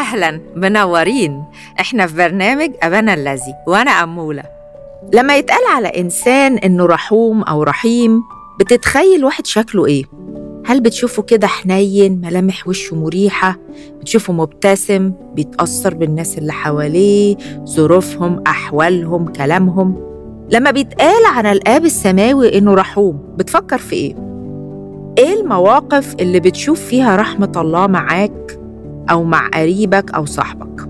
أهلا منورين إحنا في برنامج أبانا الذي وأنا أمولة لما يتقال على إنسان إنه رحوم أو رحيم بتتخيل واحد شكله إيه؟ هل بتشوفه كده حنين ملامح وشه مريحة بتشوفه مبتسم بيتأثر بالناس اللي حواليه ظروفهم أحوالهم كلامهم لما بيتقال عن الآب السماوي إنه رحوم بتفكر في إيه؟ إيه المواقف اللي بتشوف فيها رحمة الله معاك أو مع قريبك أو صاحبك؟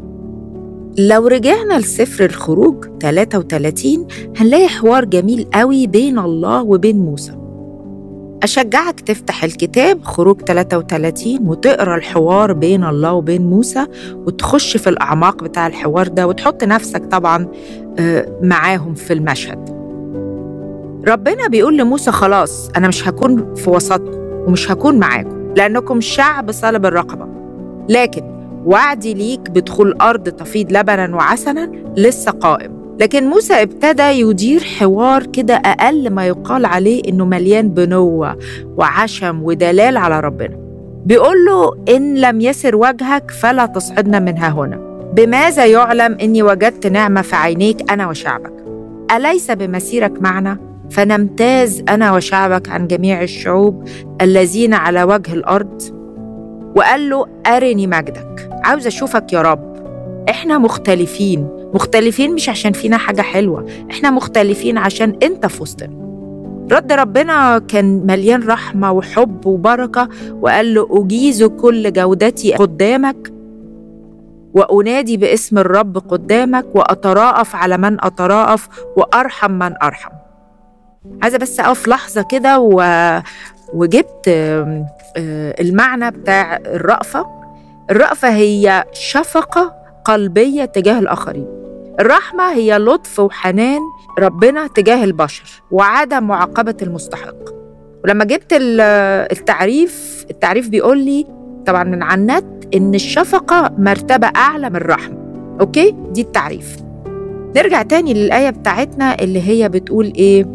لو رجعنا لسفر الخروج 33 هنلاقي حوار جميل قوي بين الله وبين موسى أشجعك تفتح الكتاب خروج 33 وتقرا الحوار بين الله وبين موسى وتخش في الأعماق بتاع الحوار ده وتحط نفسك طبعا معاهم في المشهد ربنا بيقول لموسى خلاص أنا مش هكون في وسطكم ومش هكون معاكم لأنكم شعب صلب الرقبة لكن وعدي ليك بدخول أرض تفيض لبنا وعسلا لسه قائم لكن موسى ابتدى يدير حوار كده أقل ما يقال عليه إنه مليان بنوة وعشم ودلال على ربنا بيقول له إن لم يسر وجهك فلا تصعدنا منها هنا بماذا يعلم إني وجدت نعمة في عينيك أنا وشعبك أليس بمسيرك معنا فنمتاز أنا وشعبك عن جميع الشعوب الذين على وجه الأرض وقال له أرني مجدك عاوز أشوفك يا رب إحنا مختلفين مختلفين مش عشان فينا حاجة حلوة إحنا مختلفين عشان أنت في وسطنا رد ربنا كان مليان رحمة وحب وبركة وقال له أجيز كل جودتي قدامك وأنادي باسم الرب قدامك وأتراءف على من أتراءف وأرحم من أرحم عايزة بس أقف لحظة كده و... وجبت المعنى بتاع الرأفة الرأفة هي شفقة قلبية تجاه الآخرين الرحمة هي لطف وحنان ربنا تجاه البشر وعدم معاقبة المستحق ولما جبت التعريف التعريف بيقول لي طبعا من على النت إن الشفقة مرتبة أعلى من الرحمة أوكي دي التعريف نرجع تاني للآية بتاعتنا اللي هي بتقول إيه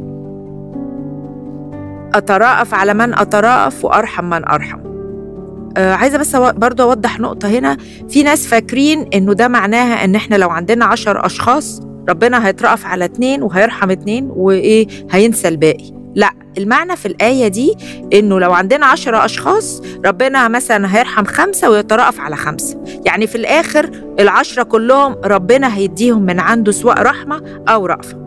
أتراءف على من أتراءف وأرحم من أرحم آه عايزة بس برضو أوضح نقطة هنا في ناس فاكرين إنه ده معناها إن إحنا لو عندنا عشر أشخاص ربنا هيترأف على اتنين وهيرحم اتنين وإيه هينسى الباقي لا المعنى في الآية دي إنه لو عندنا عشرة أشخاص ربنا مثلا هيرحم خمسة ويترأف على خمسة يعني في الآخر العشرة كلهم ربنا هيديهم من عنده سواء رحمة أو رأفة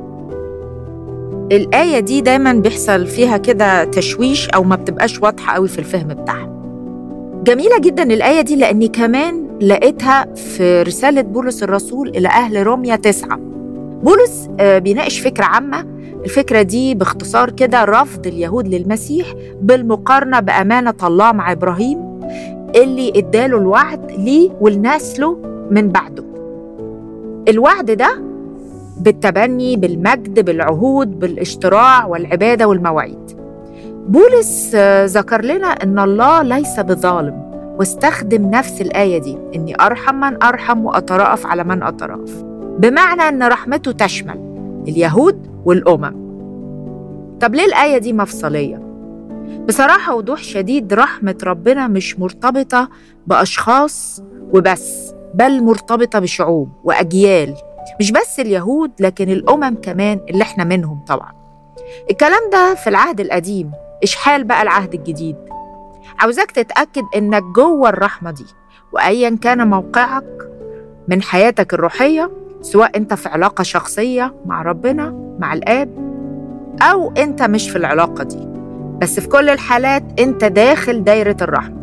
الآية دي دايما بيحصل فيها كده تشويش أو ما بتبقاش واضحة قوي في الفهم بتاعها جميلة جدا الآية دي لأني كمان لقيتها في رسالة بولس الرسول إلى أهل روميا تسعة بولس بيناقش فكرة عامة الفكرة دي باختصار كده رفض اليهود للمسيح بالمقارنة بأمانة الله مع إبراهيم اللي اداله الوعد ليه ولنسله من بعده الوعد ده بالتبني بالمجد بالعهود بالاشتراع والعباده والمواعيد بولس ذكر لنا ان الله ليس بظالم واستخدم نفس الايه دي اني ارحم من ارحم واتراءف على من اتراءف بمعنى ان رحمته تشمل اليهود والامم طب ليه الايه دي مفصليه بصراحه وضوح شديد رحمه ربنا مش مرتبطه باشخاص وبس بل مرتبطه بشعوب واجيال مش بس اليهود لكن الأمم كمان اللي احنا منهم طبعا الكلام ده في العهد القديم إشحال بقى العهد الجديد عاوزاك تتأكد إنك جوه الرحمة دي وأيا كان موقعك من حياتك الروحية سواء أنت في علاقة شخصية مع ربنا مع الآب أو أنت مش في العلاقة دي بس في كل الحالات أنت داخل دايرة الرحمة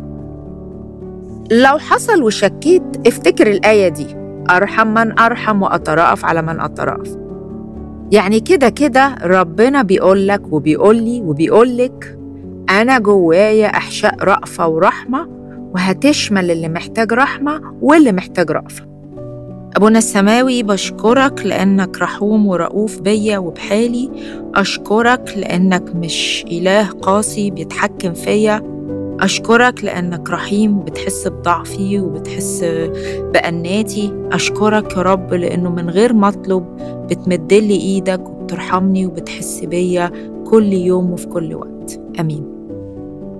لو حصل وشكيت افتكر الآية دي أرحم من أرحم وأتراءف على من أتراءف يعني كده كده ربنا بيقول لك وبيقول لي وبيقول لك أنا جوايا أحشاء رأفة ورحمة وهتشمل اللي محتاج رحمة واللي محتاج رأفة أبونا السماوي بشكرك لأنك رحوم ورؤوف بيا وبحالي أشكرك لأنك مش إله قاسي بيتحكم فيا أشكرك لأنك رحيم وبتحس بضعفي وبتحس بأناتي أشكرك يا رب لأنه من غير ما أطلب بتمدلي إيدك وبترحمني وبتحس بيا كل يوم وفي كل وقت آمين